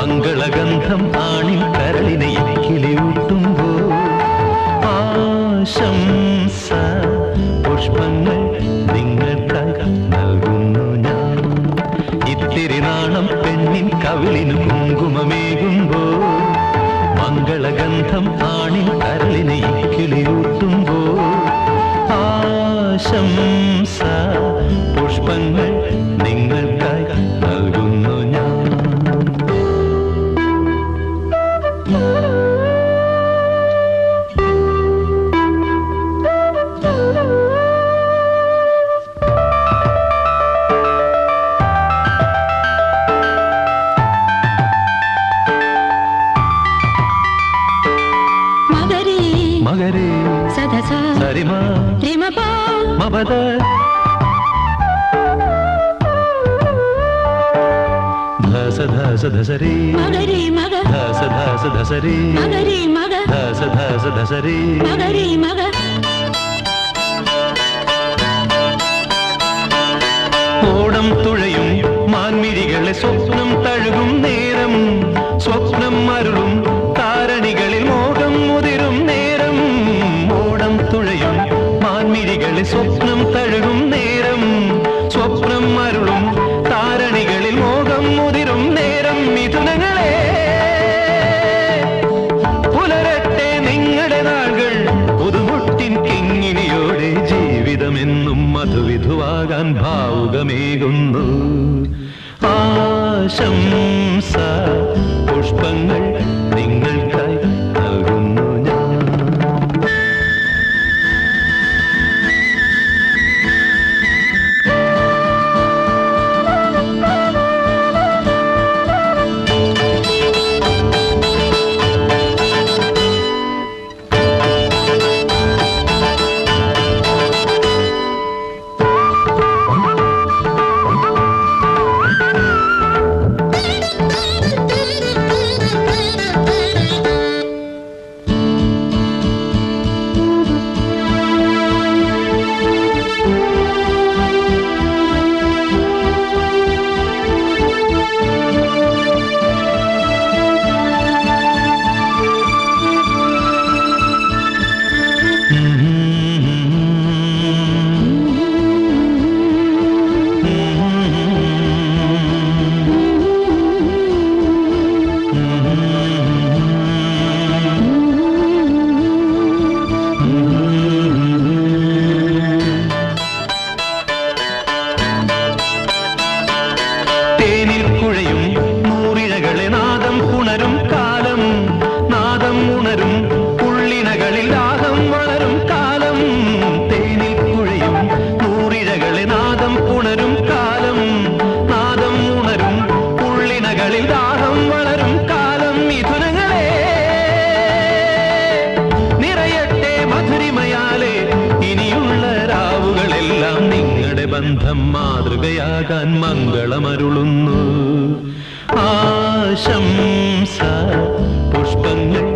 മംഗളഗന്ധം ആണിൻ കരളിനെ കിളിയൂട്ടുമ്പോ ആശംസ പുഷ്പങ്ങൾ നിങ്ങൾക്ക് നൽകുന്നു ഞാൻ ഇത്തിരി നാണം പെണ്ണിൻ കവിളിന് കുങ്കുമമേകുമ്പോ മംഗളഗന്ധം ആണിൻ കരളിനെ കിളിയൂട്ടുമ്പോ ആശംസ പുഷ്പങ്ങൾ നിങ്ങൾക്കായി നൽകുന്നു ഞാൻ മകരി മകരേ സദസ സരിമ രിമപ മപദ ധസ ധസ ധസരേ മകരി മക ധസ ധസ ധസരേ മകരി മക ധസ ധസ ധസരേ മകരി മക ഓണം തുഴയും മാൻമിഴികളെ സ്വപ്നം തഴുകും നേരം സ്വപ്നം അരുളും താരണികളിൽ മോഹം മുതിരും നേരം ഓണം തുഴയും മാൻമിഴികളെ സ്വപ്നം തഴുകും നേരം സ്വപ്നം അരുളും താരണികളിൽ മോഹം മുതിരും നേരം മിഥുനങ്ങളെ പുലരട്ടെ നിങ്ങളുടെ നാളുകൾ പുതുമുട്ടിൻ കിങ്ങിണിയോടെ ജീവിതമെന്നും മധുവിധുവാകാൻ ഭാവുകമേകുന്നു ആശംസ പുഷ്പങ്ങൾ നിങ്ങൾക്കായി നൽകുന്നു ഞാൻ തേനിൽ കുഴയും നൂറിഴകളെ നാദം പുണരും കാലം നാദം ഉണരും ഉള്ളിണകളിൽ ദാഹം വളരും കാലം തേനിൽ കുഴയും നൂറിഴകളെ നാദം പുണരും കാലം നാദം ഉണരും ഉള്ളിണകളിൽ ദാഹം വളരും കാലം മിഥുനങ്ങളെ നിറയട്ടെ മധുരിമയാലെ ഇനിയുള്ള രാവുകളെല്ലാം നിങ്ങളുടെ ബന്ധം മാതൃകയാകാൻ മംഗളമരുളുന്നു ആശംസ പുഷ്പങ്ങൾ